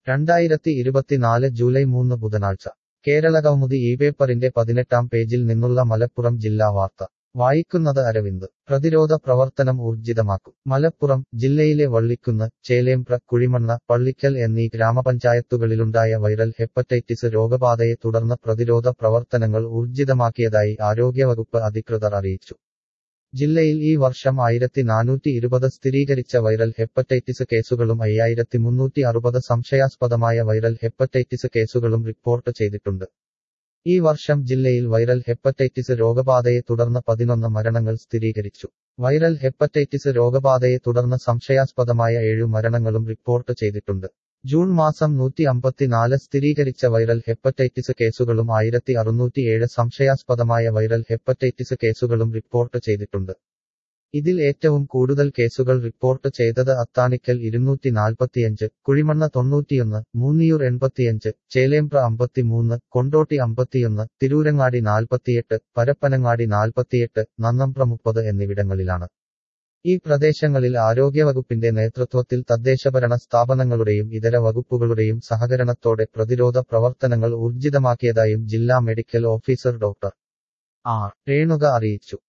രണ്ടായിരത്തി ഇരുപത്തിനാല് ജൂലൈ മൂന്ന് ബുധനാഴ്ച കേരളകൗമുദി ഈ പേപ്പറിന്റെ പതിനെട്ടാം പേജിൽ നിന്നുള്ള മലപ്പുറം ജില്ലാ വാർത്ത വായിക്കുന്നത് അരവിന്ദ് പ്രതിരോധ പ്രവർത്തനം ഊർജിതമാക്കും മലപ്പുറം ജില്ലയിലെ വള്ളിക്കുന്ന് ചേലേമ്പ്ര കുഴിമണ്ണ പള്ളിക്കൽ എന്നീ ഗ്രാമപഞ്ചായത്തുകളിലുണ്ടായ വൈറൽ ഹെപ്പറ്റൈറ്റിസ് രോഗബാധയെ തുടർന്ന് പ്രതിരോധ പ്രവർത്തനങ്ങൾ ഊർജിതമാക്കിയതായി ആരോഗ്യവകുപ്പ് അധികൃതർ അറിയിച്ചു ജില്ലയിൽ ഈ വർഷം ആയിരത്തി നാനൂറ്റി ഇരുപത് സ്ഥിരീകരിച്ച വൈറൽ ഹെപ്പറ്റൈറ്റിസ് കേസുകളും അയ്യായിരത്തി മുന്നൂറ്റി അറുപത് സംശയാസ്പദമായ വൈറൽ ഹെപ്പറ്റൈറ്റിസ് കേസുകളും റിപ്പോർട്ട് ചെയ്തിട്ടുണ്ട് ഈ വർഷം ജില്ലയിൽ വൈറൽ ഹെപ്പറ്റൈറ്റിസ് രോഗബാധയെ തുടർന്ന് പതിനൊന്ന് മരണങ്ങൾ സ്ഥിരീകരിച്ചു വൈറൽ ഹെപ്പറ്റൈറ്റിസ് രോഗബാധയെ തുടർന്ന് സംശയാസ്പദമായ ഏഴു മരണങ്ങളും റിപ്പോർട്ട് ചെയ്തിട്ടുണ്ട് ജൂൺ മാസം നൂറ്റി അമ്പത്തിനാല് സ്ഥിരീകരിച്ച വൈറൽ ഹെപ്പറ്റൈറ്റിസ് കേസുകളും ആയിരത്തി അറുന്നൂറ്റിയേഴ് സംശയാസ്പദമായ വൈറൽ ഹെപ്പറ്റൈറ്റിസ് കേസുകളും റിപ്പോർട്ട് ചെയ്തിട്ടുണ്ട് ഇതിൽ ഏറ്റവും കൂടുതൽ കേസുകൾ റിപ്പോർട്ട് ചെയ്തത് അത്താണിക്കൽ ഇരുന്നൂറ്റി നാൽപ്പത്തിയഞ്ച് കുഴിമണ്ണ തൊണ്ണൂറ്റിയൊന്ന് മൂന്നിയൂർ എൺപത്തിയഞ്ച് ചേലേമ്പ്ര അമ്പത്തിമൂന്ന് കൊണ്ടോട്ടി അമ്പത്തിയൊന്ന് തിരൂരങ്ങാടി നാൽപ്പത്തിയെട്ട് പരപ്പനങ്ങാടി നാൽപ്പത്തിയെട്ട് നന്നമ്പ്ര മുപ്പത് എന്നിവിടങ്ങളിലാണ് ഈ പ്രദേശങ്ങളിൽ ആരോഗ്യവകുപ്പിന്റെ നേതൃത്വത്തിൽ തദ്ദേശഭരണ സ്ഥാപനങ്ങളുടെയും ഇതര വകുപ്പുകളുടെയും സഹകരണത്തോടെ പ്രതിരോധ പ്രവർത്തനങ്ങൾ ഊർജിതമാക്കിയതായും ജില്ലാ medical officer doctor R Renuka അറിയിച്ചു